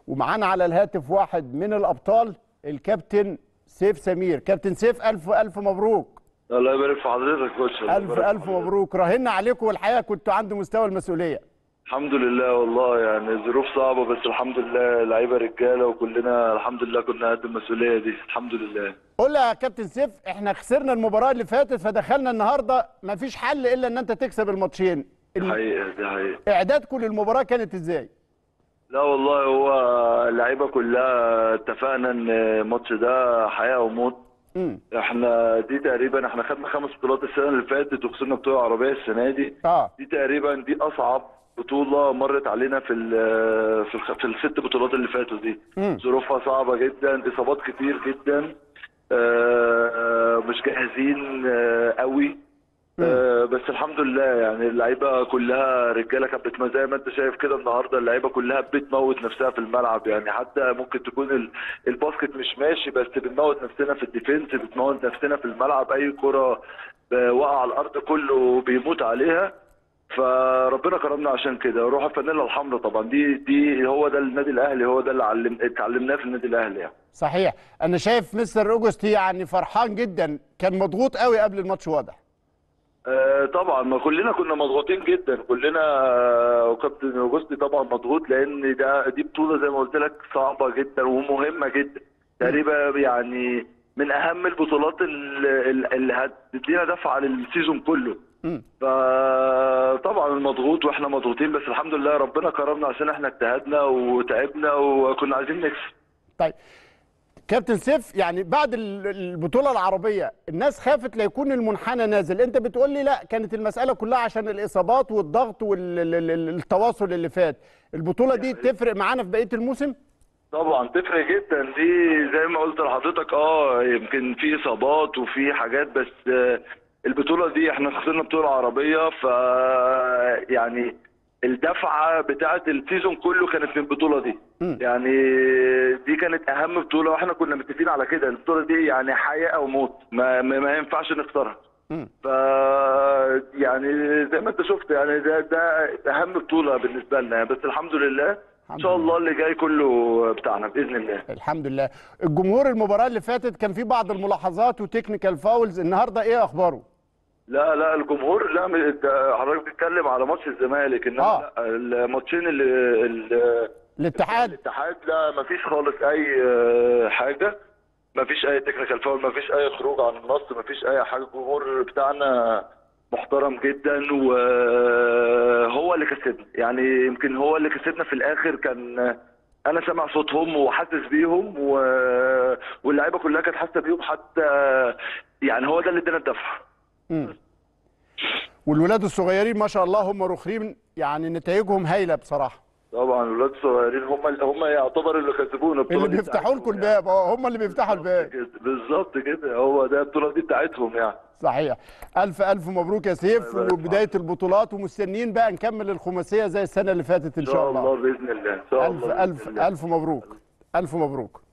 ومعانا على الهاتف واحد من الابطال الكابتن سيف سمير كابتن سيف الف الف مبروك الله يبارك في حضرتك يا كوتش الله الف يبارك في الف حضرتك. مبروك راهنا عليكم والحقيقه كنتوا عند مستوى المسؤوليه الحمد لله والله يعني ظروف صعبه بس الحمد لله لعيبه رجاله وكلنا الحمد لله كنا قد المسؤوليه دي الحمد لله قول لي يا كابتن سيف احنا خسرنا المباراه اللي فاتت فدخلنا النهارده مفيش حل الا ان انت تكسب الماتشين دي ال- حقيقه دي حقيقه اعدادكم للمباراه كانت ازاي لا والله هو اللعيبه كلها اتفقنا ان الماتش ده حياه وموت امم احنا دي تقريبا احنا خدنا خمس بطولات السنه اللي فاتت وخسرنا بطوله عربيه السنه دي اه دي تقريبا دي اصعب بطوله مرت علينا في ال- في الخ- في الست بطولات اللي فاتوا دي مم. ظروفها صعبه جدا اصابات كتير جدا آه، مش جاهزين آه، قوي آه، بس الحمد لله يعني اللعيبه كلها رجاله كانت بتم- زي ما انت شايف كده النهارده اللعيبه كلها بتموت نفسها في الملعب يعني حتى ممكن تكون ال- الباسكت مش ماشي بس بنموت نفسنا في الديفنس بنموت نفسنا في الملعب اي كره آه، وقع على الارض كله بيموت عليها فربنا كرمنا عشان كده روح الفانيلا الحمراء طبعا دي دي هو ده النادي الاهلي هو ده اللي علم اتعلمناه في النادي الاهلي يعني صحيح انا شايف مستر اوجستي يعني فرحان جدا كان مضغوط قوي قبل الماتش واضح آه، طبعا ما كلنا كنا مضغوطين جدا كلنا آه، وكابتن اوجستي طبعا مضغوط لان ده دي بطوله زي ما قلت لك صعبه جدا ومهمه جدا تقريبا يعني من اهم البطولات ال- ال- اللي هتدينا دفعه للسيزون كله مم. فطبعا المضغوط واحنا مضغوطين بس الحمد لله ربنا كرمنا عشان احنا اجتهدنا وتعبنا وكنا عايزين نكسب طيب كابتن سيف يعني بعد ال- البطوله العربيه الناس خافت ليكون المنحنى نازل انت بتقول لي لا كانت المساله كلها عشان الاصابات والضغط والتواصل اللي فات البطوله دي تفرق معانا في بقيه الموسم طبعا تفرق جدا دي زي ما قلت لحضرتك اه يمكن في اصابات وفي حاجات بس آه، البطوله دي احنا خسرنا بطوله عربيه ف يعني الدفعه بتاعه السيزون كله كانت في البطوله دي مم. يعني دي كانت اهم بطوله واحنا كنا متفقين على كده البطوله دي يعني حياه او موت ما, ما, ما ينفعش نخسرها مم. ف يعني زي ما انت شفت يعني ده ده اهم بطوله بالنسبه لنا يعني بس الحمد لله ان شاء الله اللي جاي كله بتاعنا باذن الله الحمد لله الجمهور المباراه اللي فاتت كان في بعض الملاحظات وتكنيكال فاولز النهارده ايه اخباره لا لا الجمهور لا م- ده حضرتك بتتكلم على ماتش الزمالك انما آه. لا الماتشين اللي اللي- الاتحاد الاتحاد لا ما فيش خالص اي آه، حاجه ما فيش اي تكنيكال فاول ما فيش اي خروج عن النص ما فيش اي حاجه الجمهور بتاعنا محترم جدا وهو اللي كسبنا يعني يمكن هو اللي كسبنا في الاخر كان انا سامع صوتهم وحاسس بيهم و... واللعيبه كلها كانت حاسه بيهم حتى يعني هو ده اللي ادانا الدفعه مم. والولاد الصغيرين ما شاء الله هم رخرين يعني نتائجهم هايله بصراحه طبعا الولاد الصغيرين هم هم يعتبر اللي كسبونا البطوله اللي دي بيفتحوا لكم بتاعتهم يعني. الباب اه هم اللي بيفتحوا الباب كده- بالظبط كده هو ده البطوله دي بتاعتهم يعني صحيح الف الف مبروك يا سيف الله يبارك وبدايه البطولات ومستنيين بقى نكمل الخماسيه زي السنه اللي فاتت ان ان شاء الله الله باذن الله ان شاء الف الله الف بإذن الله. الف مبروك الف مبروك